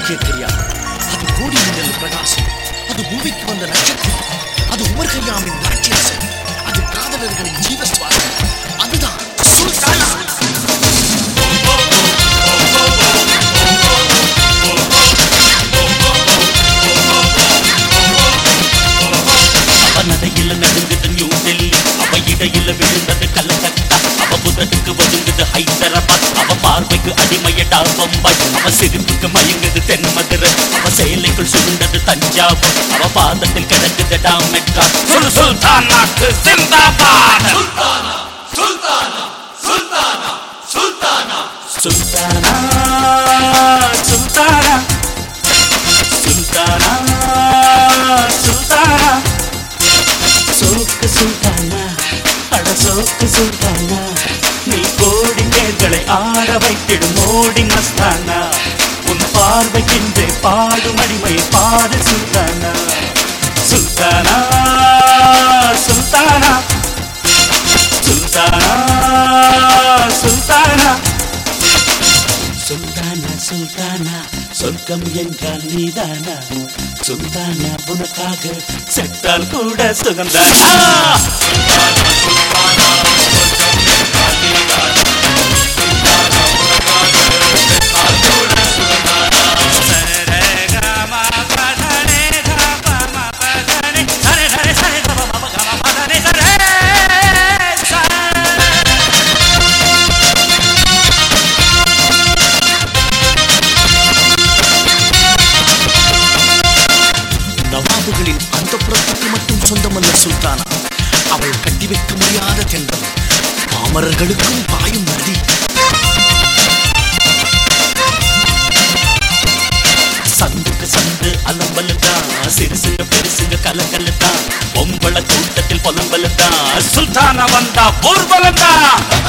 கேட்கிறியா அது கோடி மின்னல் பிரகாசம் அது பூமிக்கு வந்த நட்சத்திரம் அது உமர் கய்யாமின் ராட்சசம் அது காதலர்களின் ஜீவஸ்வாசம் அதுதான் சுல்தானா அவ நடையில நடுங்குது நியூ டெல்லி அவ இடையில விழுந்தது கல்லகத்தா அவ புதனுக்கு ஒதுங்குது ஹைதராபாத் அவ பார்வைக்கு அடிமையடா பம்பாய் அவ சிரிப்புக்கு மயங்குது தென் மதுரை அவ சேலைக்குள் சுருண்டது தஞ்சாவூர் அவ பாதத்தில் கிடக்குதடா மெட்ராஸ் சுல் சுல்தானாக்கு சிந்தாபாத் சுல்தானா சுல்தானா சுல்தானா சுல்தானா சோக்கு சுல்தானா அட சோக்கு சுல்தானா நீ கோடி பேர்களை ஆட வைத்திடும் மோடி மஸ்தானா உன் பார்வைக்கின்றே பாடும் அடிமை பாடு சுல்தானா சுல்தானா சுல்தானா சுல்தானா சுல்தானா சுல்தானா சுல்தானா சொர்க்கம் என்றால் நீதானா சுல்தானா உனக்காக செத்தால் கூட சுகந்தானா நவாபுகளின் அந்த புறத்துக்கு மட்டும் சொந்தமல்ல சுல்தானா அவள் கட்டி வைக்க முடியாத தென்றல் பாமரர்களுக்கும் பாயும் நதி சந்துக்கு சந்து அலம்பலுதான் சிறுசுங்க பெருசுங்க கலக்கலுதான் பொம்பள கூட்டத்தில் புலம்பலுதான் சுல்தானா வந்தா ஊர்வலந்தான்